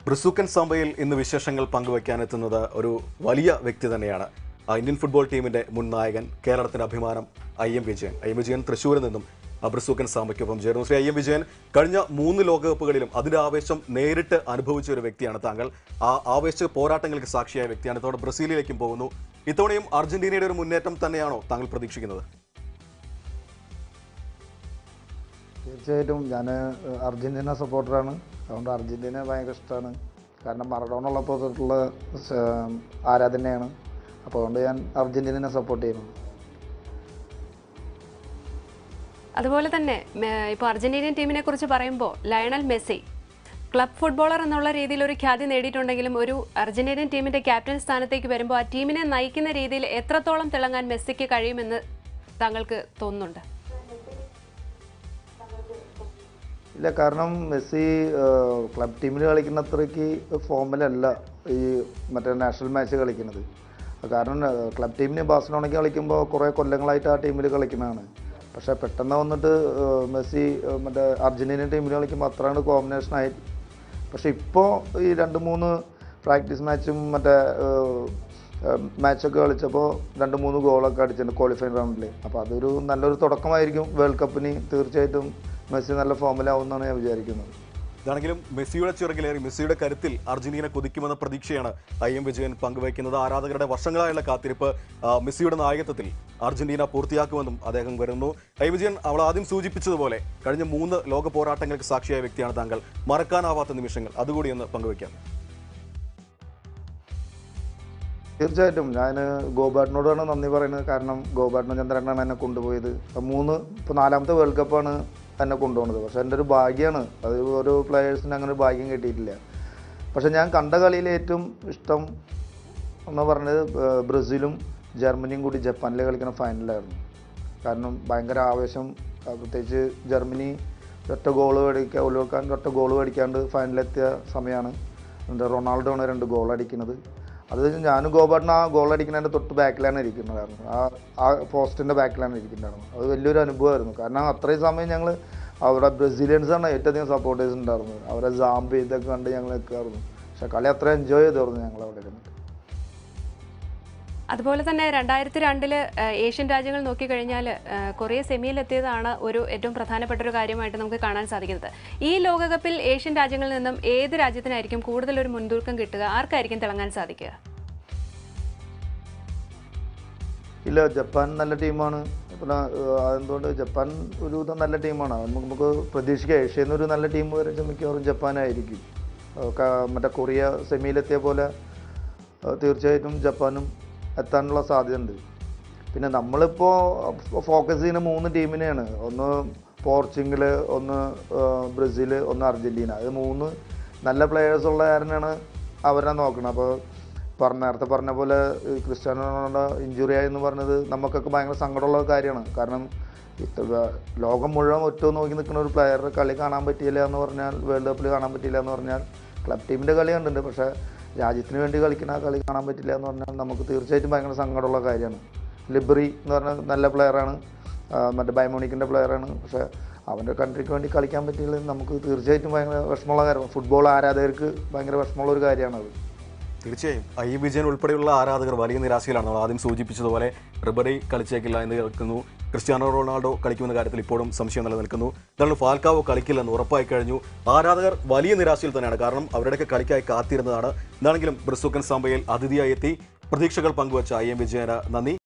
ബ്രിസൂക്കൻ സാമ്പയിൽ ഇന്ന് വിശേഷങ്ങൾ പങ്കുവയ്ക്കാനെത്തുന്നത് ഒരു വലിയ വ്യക്തി തന്നെയാണ് ആ ഇന്ത്യൻ ഫുട്ബോൾ ടീമിന്റെ മുൻ നായകൻ കേരളത്തിന്റെ അഭിമാനം I M Vijayan I M Vijayan തൃശ്ശൂരിൽ നിന്നും ആ ബ്രിസൂക്കൻ സാമ്പയ്ക്കൊപ്പം ചേരുന്നു ശ്രീ ഐ എം വിജയൻ കഴിഞ്ഞ മൂന്ന് ലോകകപ്പുകളിലും അതിന്റെ ആവേശം നേരിട്ട് അനുഭവിച്ച ഒരു വ്യക്തിയാണ് താങ്കൾ ആ ആവേശ പോരാട്ടങ്ങൾക്ക് സാക്ഷിയായ വ്യക്തിയാണ് ഇതോടെ ബ്രസീലിലേക്കും പോകുന്നു ഇത്തവണയും അർജന്റീനയുടെ ഒരു മുന്നേറ്റം തന്നെയാണോ താങ്കൾ പ്രതീക്ഷിക്കുന്നത് തീർച്ചയായിട്ടും ഞാൻ അർജൻറ്റീന സപ്പോർട്ടറാണ് അതുകൊണ്ട് അർജൻറ്റീന ഭയങ്കര ഇഷ്ടമാണ് കാരണം മറഡോണ ഉള്ളപ്പോൾ തൊട്ടുള്ള സ- ആരാധനയാണ് അപ്പോൾ അതുകൊണ്ട് ഞാൻ അർജൻറ്റീനനെ സപ്പോർട്ട് ചെയ്യുന്നു അതുപോലെ തന്നെ മേ- ഇപ്പോൾ അർജന്റീനിയൻ ടീമിനെ കുറിച്ച് പറയുമ്പോൾ ലയണൽ മെസ്സി ക്ലബ് ഫുട്ബോളർ എന്നുള്ള രീതിയിൽ ഒരു ഖ്യാതി നേടിയിട്ടുണ്ടെങ്കിലും ഒരു അർജന്റീനിയൻ ടീമിന്റെ ക്യാപ്റ്റൻ സ്ഥാനത്തേക്ക് വരുമ്പോൾ ആ ടീമിനെ നയിക്കുന്ന രീതിയിൽ എത്രത്തോളം തിളങ്ങാൻ മെസ്സിക്ക് കഴിയുമെന്ന് താങ്കൾക്ക് തോന്നുന്നുണ്ട് ഇല്ല കാരണം മെസ്സി ക്ലബ് ടീമിൽ കളിക്കുന്ന അത്രയ്ക്ക് ഫോമിലല്ല ഈ മറ്റേ നാഷണൽ മാച്ച് കളിക്കുന്നത് കാരണം ക്ലബ് ടീമിന് ബാഴ്സലോണയ്ക്ക് കളിക്കുമ്പോൾ കുറേ കൊല്ലങ്ങളായിട്ട് ആ ടീമിൽ കളിക്കുന്നതാണ് പക്ഷേ പെട്ടെന്ന് വന്നിട്ട് ഏഹ്, മെസ്സി ഏഹ്, മറ്റേ അർജൻറ്റീന ടീമിൽ കളിക്കുമ്പോൾ അത്രയാണ് കോമ്പിനേഷനായി പക്ഷേ ഇപ്പോൾ ഈ രണ്ട് മൂന്ന് പ്രാക്ടീസ് മാച്ചും മറ്റേ മാച്ചൊക്കെ കളിച്ചപ്പോൾ രണ്ട് മൂന്ന് ഗോളൊക്കെ അടിച്ചിട്ടുണ്ട് ക്വാളിഫൈങ് റൗണ്ടിൽ അപ്പോൾ അതൊരു നല്ലൊരു തുടക്കമായിരിക്കും വേൾഡ് കപ്പിന് തീർച്ചയായിട്ടും മെസ്സി നല്ല ഫോമിലാവുമെന്നാണ് ഞാൻ വിചാരിക്കുന്നത് ഇതാണെങ്കിലും മെസ്സിയുടെ ചിറകിലേറി മെസ്സിയുടെ കരുത്തിൽ അർജന്റീന കുതിക്കുമെന്ന പ്രതീക്ഷയാണ് ഐ എം വിജയൻ പങ്കുവയ്ക്കുന്നത് ആരാധകരുടെ വർഷങ്ങളായുള്ള കാത്തിരിപ്പ് ആ, മെസ്സിയുടെ നായകത്വത്തിൽ അർജന്റീന പൂർത്തിയാക്കുമെന്നും അദ്ദേഹം വരുന്നു ഐ വിജയൻ അവൾ ആദ്യം സൂചിപ്പിച്ചതുപോലെ കഴിഞ്ഞ മൂന്ന് ലോക പോരാട്ടങ്ങൾക്ക് സാക്ഷിയായ വ്യക്തിയാണ് താങ്കൾ മറക്കാനാവാത്ത നിമിഷങ്ങൾ അതുകൂടി ഒന്ന് പങ്കുവയ്ക്കാം തീർച്ചയായിട്ടും ഞാൻ ഗോബാട്ടിനോടാണ് നന്ദി പറയുന്നത് കാരണം ഗോബാട്ടിന് ചന്ദ്രനാണ് എന്നെ കൊണ്ടുപോയത് അപ്പോൾ മൂന്ന് ഇപ്പോൾ നാലാമത്തെ വേൾഡ് കപ്പാണ് എന്നെ കൊണ്ടുപോകുന്നത് പക്ഷേ എൻ്റെ ഒരു ഭാഗ്യമാണ് അത് ഓരോ പ്ലെയേഴ്സിന് അങ്ങനെ ഒരു ഭാഗ്യം കിട്ടിയിട്ടില്ല പക്ഷേ ഞാൻ കണ്ട കളിയിൽ ഏറ്റവും ഇഷ്ടം എന്ന് പറഞ്ഞത് ഏഹ്, ബ്രസീലും ജർമ്മനിയും കൂടി ജപ്പാനിൽ കളിക്കുന്ന ഫൈനലായിരുന്നു കാരണം ഭയങ്കര ആവേശം ആ, പ്രത്യേകിച്ച് ജർമ്മനി ഒറ്റ ഗോൾ മേടിക്കുക ഒഴിവാക്കാൻ ഒറ്റ ഗോൾ മേടിക്കാണ്ട് ഫൈനലിലെത്തിയ സമയമാണ് എന്താ റൊണാൾഡോ ആണ് രണ്ട് ഗോൾ അടിക്കുന്നത് അത് ഞാനും ഗോപാട്ടിന് ആ ഗോൾ അടിക്കുന്നതിൻ്റെ തൊട്ട് ബാക്കിലാണ് ഇരിക്കുന്നതായിരുന്നു ആ ആ പോസ്റ്റിൻ്റെ ബാക്കിലാണ് ഇരിക്കുന്നുണ്ടായിരുന്നത് അത് വലിയൊരു അനുഭവമായിരുന്നു കാരണം അത്രയും സമയം ഞങ്ങൾ അവിടെ ബ്രസീലിയൻസാണ് ഏറ്റവും അധികം സപ്പോർട്ടേഴ്സ് ഉണ്ടായിരുന്നത് അവരെ ജാമ്പ് ഇതൊക്കെ കണ്ട് ഞങ്ങൾ നിൽക്കുമായിരുന്നു പക്ഷെ കളി അത്ര എൻജോയ് ചെയ്തായിരുന്നു ഞങ്ങൾ അവിടെ ഇരുന്നിട്ട് അതുപോലെ തന്നെ രണ്ടായിരത്തി രണ്ടില് ഏഷ്യൻ രാജ്യങ്ങൾ നോക്കിക്കഴിഞ്ഞാൽ കൊറിയ സെമിയിലെത്തിയതാണ് ഒരു ഏറ്റവും പ്രധാനപ്പെട്ട ഒരു കാര്യമായിട്ട് നമുക്ക് കാണാൻ സാധിക്കുന്നത് ഈ ലോകകപ്പിൽ ഏഷ്യൻ രാജ്യങ്ങളിൽ നിന്നും ഏത് രാജ്യത്തിനായിരിക്കും കൂടുതൽ ഒരു മുൻതൂക്കം കിട്ടുക ആർക്കായിരിക്കും തിളങ്ങാൻ സാധിക്കുക ഇല്ല ജപ്പാൻ നല്ല ടീമാണ് പിന്നെ ഏഹ്, അതെന്തുകൊണ്ട് ജപ്പാൻ ഒരു വിധം നല്ല ടീമാണ് അത് നമുക്ക് നമുക്ക് പ്രതീക്ഷിക്കാം ഏഷ്യയിൽ നിന്ന് ഒരു നല്ല ടീം വരെ മിക്കവാറും ജപ്പാനായിരിക്കും ഏഹ്, ക- മറ്റേ കൊറിയ സെമിയിലെത്തിയ പോലെ ഏഹ്, തീർച്ചയായിട്ടും ജപ്പാനും എത്താനുള്ള സാധ്യതയുണ്ട് പിന്നെ നമ്മളിപ്പോൾ ഫോക്കസ് ചെയ്യുന്ന മൂന്ന് ടീമിനെയാണ് ഒന്ന് പോർച്ചുഗൽ ഒന്ന് ഏഹ്, ബ്രസീൽ ഒന്ന് അർജൻറ്റീന ഇത് മൂന്ന് നല്ല പ്ലെയേഴ്സ് ഉള്ള കാരനാണ് അവരെ നോക്കണം അപ്പോൾ പറഞ്ഞ നേരത്തെ പറഞ്ഞ പോലെ ഈ ക്രിസ്ത്യാനോ റൊണാൾഡോ ഇഞ്ചുറി ആയി എന്ന് പറഞ്ഞത് നമുക്കൊക്കെ ഭയങ്കര സങ്കടമുള്ള കാര്യമാണ് കാരണം ഇത്ര വ- ലോകം മുഴുവൻ ഒറ്റ നോക്കി നിൽക്കുന്ന ഒരു പ്ലെയറുടെ കളി കാണാൻ പറ്റിയില്ല എന്ന് പറഞ്ഞാൽ വേൾഡ് കപ്പിൽ കാണാൻ പറ്റിയില്ല എന്ന് പറഞ്ഞാൽ ക്ലബ് ടീമിൻ്റെ കളി കണ്ടിട്ടുണ്ട് പക്ഷേ രാജ്യത്തിന് വേണ്ടി കളിക്കുന്ന ആ കളി കാണാൻ പറ്റില്ല എന്ന് പറഞ്ഞാൽ നമുക്ക് തീർച്ചയായിട്ടും ഭയങ്കര സങ്കടമുള്ള കാര്യമാണ് ലിബറി എന്ന് പറഞ്ഞ നല്ല പ്ലെയറാണ് മറ്റേ ബൈമോണിക്കിൻ്റെ പ്ലെയറാണ് പക്ഷേ അവൻ്റെ കൺട്രിക്ക് വേണ്ടി കളിക്കാൻ പറ്റിയില്ല നമുക്ക് തീർച്ചയായിട്ടും ഭയങ്കര വിഷമമുള്ള കാര്യമാണ് ഫുട്ബോൾ ആരാധകർക്ക് ഭയങ്കര വിഷമമുള്ള ഒരു കാര്യമാണത് തീർച്ചയായും ഐ വിജയൻ ഉൾപ്പെടെയുള്ള ആരാധകർ വലിയ നിരാശയിലാണ് നമ്മൾ ആദ്യം സൂചിപ്പിച്ചതുപോലെ റിബറി കളിച്ചേക്കില്ല എന്ന് കേൾക്കുന്നു ക്രിസ്ത്യാനോ റൊണാൾഡോ കളിക്കുമെന്ന കാര്യത്തിൽ ഇപ്പോഴും സംശയം നിലനിൽക്കുന്നു ഇതാണ് ഫാൽക്കാവോ കളിക്കില്ലെന്ന് ഉറപ്പായി കഴിഞ്ഞു ആരാധകർ വലിയ നിരാശയിൽ തന്നെയാണ് കാരണം അവരുടെയൊക്കെ കളിക്കായി കാത്തിരുന്നതാണ് എന്താണെങ്കിലും ബ്രിസുക്കൻ സാമ്പയിൽ അതിഥിയായി എത്തി പ്രതീക്ഷകൾ പങ്കുവച്ച ഐ എം വിജയന് നന്ദി